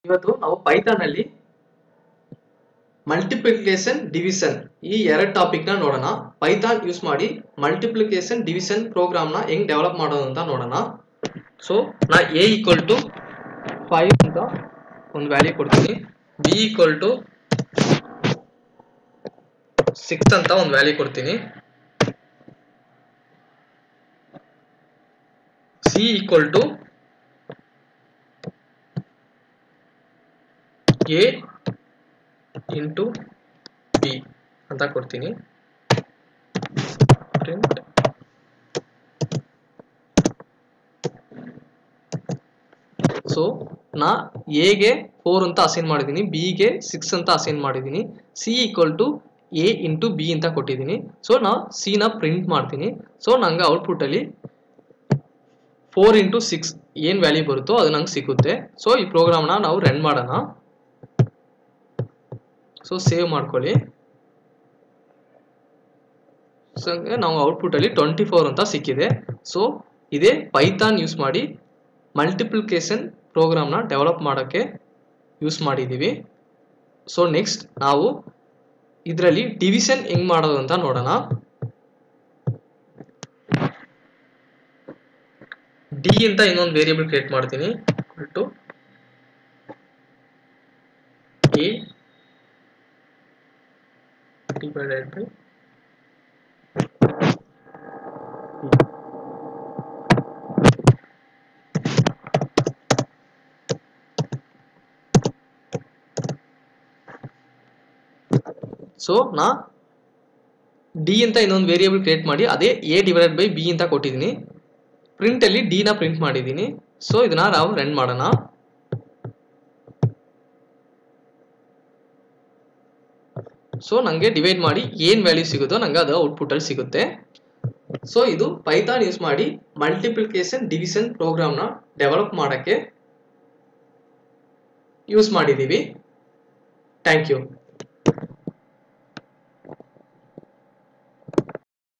ಇವತ್ತು ನಾವು ಪೈಥಾನ್ ಅಲ್ಲಿ ಮಲ್ಟಿಪ್ಲಿಕೇಶನ್ ಡಿವಿಷನ್ ಈ ಎರಡು ಟಾಪಿಕ್ ನ ನೋಡೋಣ ಪೈಥಾನ್ ಯೂಸ್ ಮಾಡಿ ಮಲ್ಟಿಪ್ಲಿಕೇಶನ್ ಡಿವಿಷನ್ ಪ್ರೋಗ್ರಾಮ್ ನ ಹೆಂಗ್ ಡೆವಲಪ್ ಮಾಡೋದು ಅಂತ ನೋಡೋಣ ಸೊ ನಾ ಎ ಈಕ್ವಲ್ ಟು ಫೈವ್ ಅಂತ ಒಂದು ವ್ಯಾಲ್ಯೂ ಕೊಡ್ತೀನಿ ಬಿ ಈಕ್ವಲ್ ಟು ಸಿಕ್ಸ್ ಅಂತ ಒಂದು ವ್ಯಾಲ್ಯೂ ಕೊಡ್ತೀನಿ C equal to A into B ಅಂತ ಕೊಡ್ತೀನಿ ಪ್ರಿಂಟ್ ಸೊ ನಾ ಎಗೆ ಫೋರ್ ಅಂತ ಅಸೈನ್ ಮಾಡಿದ್ದೀನಿ ಬಿಗೆ ಸಿಕ್ಸ್ ಅಂತ ಅಸೈನ್ ಮಾಡಿದ್ದೀನಿ C equal to A into B ಅಂತ ಕೊಟ್ಟಿದ್ದೀನಿ ಸೊ ನಾ ಸಿನ ಪ್ರಿಂಟ್ ಮಾಡ್ತೀನಿ ಸೊ ನಂಗೆ ಔಟ್ಪುಟ್ಟಲ್ಲಿ ಫೋರ್ ಇಂಟು ಸಿಕ್ಸ್ ಏನು ವ್ಯಾಲ್ಯೂ ಬರುತ್ತೋ ಅದು ನಂಗೆ ಸಿಗುತ್ತೆ ಸೊ ಈ ಪ್ರೋಗ್ರಾಮ್ನ ನಾವು ರನ್ ಮಾಡೋಣ ಸೊ ಸೇವ್ ಮಾಡ್ಕೊಳ್ಳಿ ಸೊ ನಾವು ಔಟ್ಪುಟ್ಟಲ್ಲಿ ಟ್ವೆಂಟಿ ಫೋರ್ ಅಂತ ಸಿಕ್ಕಿದೆ ಸೊ ಇದೇ ಪೈಥಾನ್ ಯೂಸ್ ಮಾಡಿ ಮಲ್ಟಿಪ್ಲಿಕೇಶನ್ ಪ್ರೋಗ್ರಾಮ್ನ ಡೆವಲಪ್ ಮಾಡೋಕ್ಕೆ ಯೂಸ್ ಮಾಡಿದ್ದೀವಿ ಸೊ ನೆಕ್ಸ್ಟ್ ನಾವು ಇದರಲ್ಲಿ ಡಿವಿಷನ್ ಹೆಂಗ್ ಮಾಡೋದು ಅಂತ ನೋಡೋಣ ಡಿ ಅಂತ ಇನ್ನೊಂದು ವೇರಿಯೇಬಲ್ ಕ್ರಿಯೇಟ್ ಮಾಡ್ತೀನಿ to A divided by so ನಾ ಡಿ ಅಂತ ಇನ್ನೊಂದು ವೇರಿಯೇಬಲ್ ಕ್ರಿಯೇಟ್ ಮಾಡಿ ಅದೇ ಎ ಡಿವೈಡೆಡ್ ಬೈ ಬಿ ಅಂತ ಕೊಟ್ಟಿದ್ದೀನಿ ಪ್ರಿಂಟ್ ಅಲ್ಲಿ ಡಿ ನ ಪ್ರಿಂಟ್ ಮಾಡಿದ್ದೀನಿ ಸೊ ಇದನ್ನ ನಾವು ರನ್ ಮಾಡೋಣ ಸೊ ನನಗೆ ಡಿವೈಡ್ ಮಾಡಿ ಏನು ವ್ಯಾಲ್ಯೂ ಸಿಗುತ್ತೋ ನಂಗೆ ಅದು ಔಟ್ಪುಟ್ಟಲ್ಲಿ ಸಿಗುತ್ತೆ ಸೊ ಇದು ಪೈಥಾನ್ ಯೂಸ್ ಮಾಡಿ ಮಲ್ಟಿಪ್ಲಿಕೇಶನ್ ಡಿವಿಷನ್ ಪ್ರೋಗ್ರಾಮ್ನ ಡೆವಲಪ್ ಮಾಡೋಕ್ಕೆ ಯೂಸ್ ಮಾಡಿದ್ದೀವಿ ಥ್ಯಾಂಕ್ ಯು